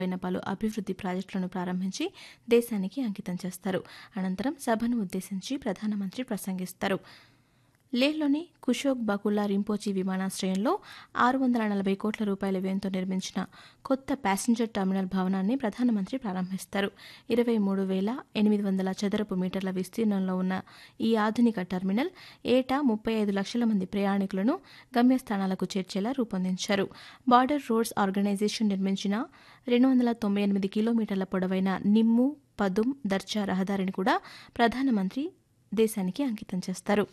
అయిన పలు అభివృద్ది ప్రాజెక్టులను ప్రారంభించి దేశానికి అంకితం చేస్తారు అనంతరం సభను ఉద్దేశించి ప్రధానమంత్రి ప్రసంగిస్తారు లేహ్లోని కుషోక్ బకులా రింపోచి విమానాశ్రయంలో ఆరు వందల నలభై కోట్ల రూపాయల వ్యయంతో నిర్మించిన కొత్త ప్యాసింజర్ టెర్మినల్ భవనాన్ని ప్రధానమంత్రి ప్రారంభిస్తారు ఇరవై మూడు వేల ఎనిమిది వందల చదరపు మీటర్ల విస్తీర్ణంలో ఉన్న ఈ ఆధునిక టెర్మినల్ ఏటా ముప్పై ఐదు లక్షల మంది ప్రయాణికులను గమ్యస్థానాలకు చేర్చేలా రూపొందించారు బార్డర్ రోడ్స్ ఆర్గనైజేషన్ నిర్మించిన రెండు వందల తొంభై ఎనిమిది కిలోమీటర్ల పొడవైన నిమ్ము పదుం దర్చా రహదారిని కూడా ప్రధానమంత్రి దేశానికి అంకితం చేస్తారు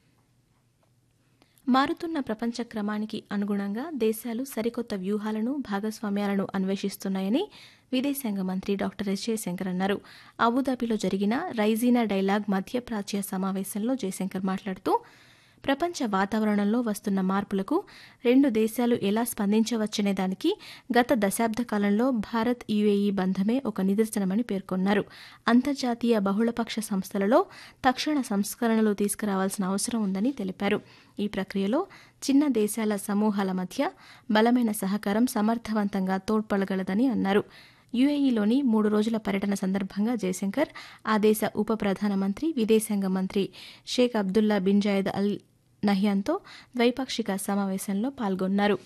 మారుతున్న ప్రపంచ క్రమానికి అనుగుణంగా దేశాలు సరికొత్త వ్యూహాలను భాగస్వామ్యాలను అన్వేషిస్తున్నాయని విదేశాంగ మంత్రి డాక్టర్ ఎస్ జయశంకర్ అన్నారు అబుదాబిలో జరిగిన రైజీనా డైలాగ్ మధ్యప్రాచ్య సమావేశంలో జయశంకర్ మాట్లాడుతూ ప్రపంచ వాతావరణంలో వస్తున్న మార్పులకు రెండు దేశాలు ఎలా స్పందించవచ్చనే దానికి గత దశాబ్ద కాలంలో భారత్ యుఏఈ బంధమే ఒక నిదర్శనమని పేర్కొన్నారు అంతర్జాతీయ బహుళపక్ష సంస్థలలో తక్షణ సంస్కరణలు తీసుకురావాల్సిన అవసరం ఉందని తెలిపారు ఈ ప్రక్రియలో చిన్న దేశాల సమూహాల మధ్య బలమైన సహకారం సమర్థవంతంగా తోడ్పడగలదని అన్నారు యుఏఈలోని మూడు రోజుల పర్యటన సందర్భంగా జయశంకర్ ఆ దేశ ఉప ప్రధానమంత్రి విదేశాంగ మంత్రి Sheikh Abdullah bin Zayed Al నహ్యాన్తో ద్వైపాక్షిక సమావేశంలో పాల్గొన్నారు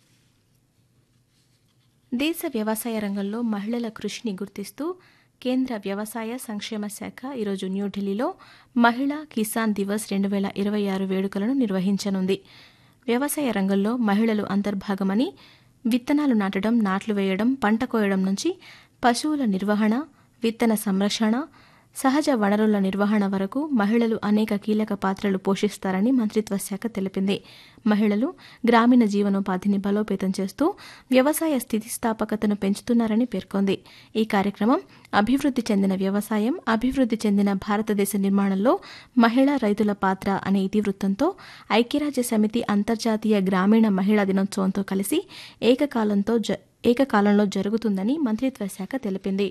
దేశ వ్యవసాయ రంగంలో మహిళల కృషిని గుర్తిస్తూ కేంద్ర వ్యవసాయ సంక్షేమ శాఖ ఈరోజు న్యూఢిల్లీలో మహిళా కిసాన్ దివస్ రెండు వేల ఇరవై ఆరు వేడుకలను నిర్వహించనుంది వ్యవసాయ రంగంలో మహిళలు అంతర్భాగమని విత్తనాలు నాటడం నాట్లు వేయడం పంట కోయడం నుంచి పశువుల నిర్వహణ విత్తన సంరక్షణ సహజ వనరుల నిర్వహణ వరకు మహిళలు అనేక కీలక పాత్రలు పోషిస్తారని మంత్రిత్వ శాఖ తెలిపింది మహిళలు గ్రామీణ జీవనోపాధిని బలోపేతం చేస్తూ వ్యవసాయ స్థితిస్థాపకతను పెంచుతున్నారని పేర్కొంది ఈ కార్యక్రమం అభివృద్ది చెందిన వ్యవసాయం అభివృద్ది చెందిన భారతదేశ నిర్మాణంలో మహిళా రైతుల పాత్ర అనే ఇతివృత్తంతో ఐక్యరాజ్య సమితి అంతర్జాతీయ గ్రామీణ మహిళా దినోత్సవంతో కలిసి ఏకకాలంతో ఏకకాలంలో జరుగుతుందని మంత్రిత్వ శాఖ తెలిపింది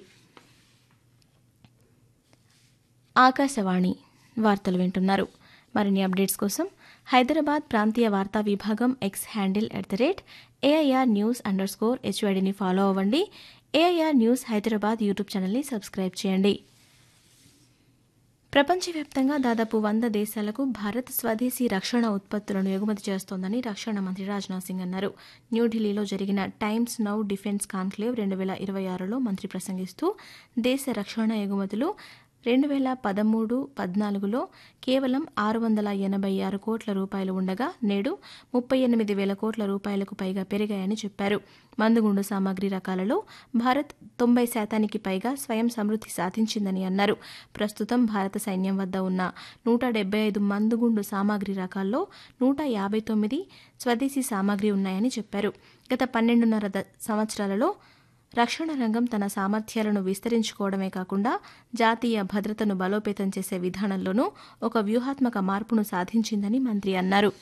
ఆకాశవాణి వార్తలు వింటున్నారు మరిన్ని అప్డేట్స్ కోసం హైదరాబాద్ ప్రాంతీయ వార్తా విభాగం X handle at the rate AIR news underscore హెచ్వైడిని ఫాలో అవ్వండి ఏఐఆర్ న్యూస్ హైదరాబాద్ యూట్యూబ్ ఛానల్ని సబ్స్క్రైబ్ చేయండి ప్రపంచవ్యాప్తంగా దాదాపు వంద దేశాలకు భారత్ స్వదేశీ రక్షణ ఉత్పత్తులను ఎగుమతి చేస్తోందని రక్షణ మంత్రి రాజ్నాథ్ సింగ్ అన్నారు న్యూఢిల్లీలో జరిగిన టైమ్స్ నౌ డిఫెన్స్ కాన్క్లేవ్ రెండు వేల ఇరవై ఆరులో మంత్రి ప్రసంగిస్తూ దేశ రక్షణ ఎగుమతులు రెండు వేల పదమూడు పద్నాలుగులో కేవలం ఆరు వందల ఎనభై ఆరు కోట్ల రూపాయలు ఉండగా నేడు ముప్పై ఎనిమిది వేల కోట్ల రూపాయలకు పైగా పెరిగాయని చెప్పారు మందుగుండు సామాగ్రి రకాలలో భారత్ తొంభై శాతానికి పైగా స్వయం సమృద్ధి సాధించిందని అన్నారు ప్రస్తుతం భారత సైన్యం వద్ద ఉన్న నూట డెబ్బై ఐదు మందుగుండు సామాగ్రి రకాల్లో నూట యాభై తొమ్మిది స్వదేశీ సామాగ్రి ఉన్నాయని చెప్పారు గత పన్నెండున్నర సంవత్సరాలలో రక్షణ రంగం తన సామర్థ్యాలను విస్తరించుకోవడమే కాకుండా జాతీయ భద్రతను బలోపేతం చేసే విధానంలోనూ ఒక వ్యూహాత్మక మార్పును సాధించిందని మంత్రి అన్నారు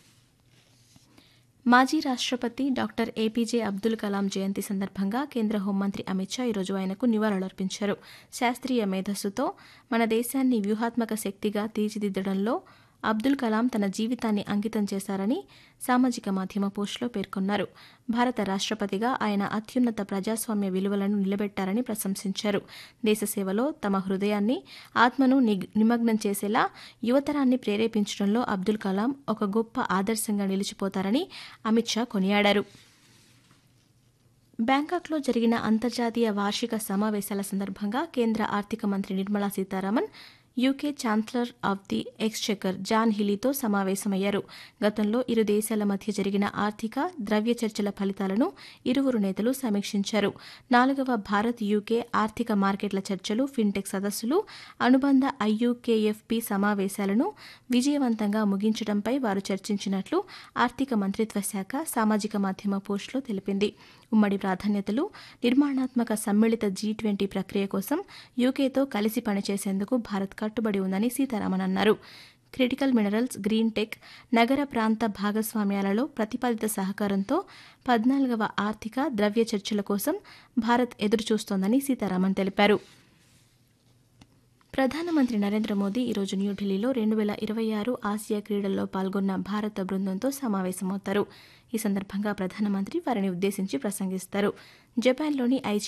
మాజీ రాష్ట్రపతి డాక్టర్ ఏపీజే అబ్దుల్ కలాం జయంతి సందర్భంగా కేంద్ర హోంమంత్రి అమిత్ షా ఈరోజు ఆయనకు నివాళులర్పించారు శాస్త్రీయ మేధస్సుతో మన దేశాన్ని వ్యూహాత్మక శక్తిగా తీర్చిదిద్దడంలో అబ్దుల్ కలాం తన జీవితాన్ని అంకితం చేశారని సామాజిక మాధ్యమ పోస్టులో పేర్కొన్నారు భారత రాష్ట్రపతిగా ఆయన అత్యున్నత ప్రజాస్వామ్య విలువలను నిలబెట్టారని ప్రశంసించారు దేశ సేవలో తమ హృదయాన్ని ఆత్మను నిమగ్నం చేసేలా యువతరాన్ని ప్రేరేపించడంలో అబ్దుల్ కలాం ఒక గొప్ప ఆదర్శంగా నిలిచిపోతారని అమిత్ షా కొనియాడారు బ్యాంకాక్లో జరిగిన అంతర్జాతీయ వార్షిక సమావేశాల సందర్భంగా కేంద్ర ఆర్థిక మంత్రి Nirmala Sitharaman UK chancellor of the exchequer John హిలీతో సమావేశమయ్యారు గతంలో ఇరు దేశాల మధ్య జరిగిన ఆర్థిక ద్రవ్య చర్చల ఫలితాలను ఇరువురు నేతలు సమీక్షించారు నాలుగవ భారత్ యూకే ఆర్థిక మార్కెట్ల చర్చలు ఫిన్టెక్ సదస్సులు అనుబంధ ఐయుకేఎఫ్పి సమావేశాలను విజయవంతంగా ముగించడంపై వారు చర్చించినట్లు ఆర్థిక మంత్రిత్వ శాఖ సామాజిక మాధ్యమ పోస్టులో తెలిపింది ఉమ్మడి ప్రాధాన్యతలు నిర్మాణాత్మక సమ్మిళిత జీ ట్వంటీ ప్రక్రియ కోసం యూకేతో కలిసి పనిచేసేందుకు భారత్ కట్టుబడి ఉందని సీతారామన్ అన్నారు క్రిటికల్ మినరల్స్ గ్రీన్ టెక్ నగర ప్రాంత భాగస్వామ్యాలలో ప్రతిపాదిత సహకారంతో పద్నాలుగవ ఆర్థిక ద్రవ్య చర్చల కోసం భారత్ ఎదురుచూస్తోందని సీతారామన్ తెలిపారు ప్రధానమంత్రి నరేంద్ర మోదీ ఈరోజు న్యూఢిల్లీలో రెండు వేల ఇరవై ఆరు ఆసియా క్రీడల్లో పాల్గొన్న భారత బృందంతో సమావేశమవుతారు ఈ సందర్భంగా ప్రధానమంత్రి వారిని ఉద్దేశించి ప్రసంగిస్తారు జపాన్లోని ఐచి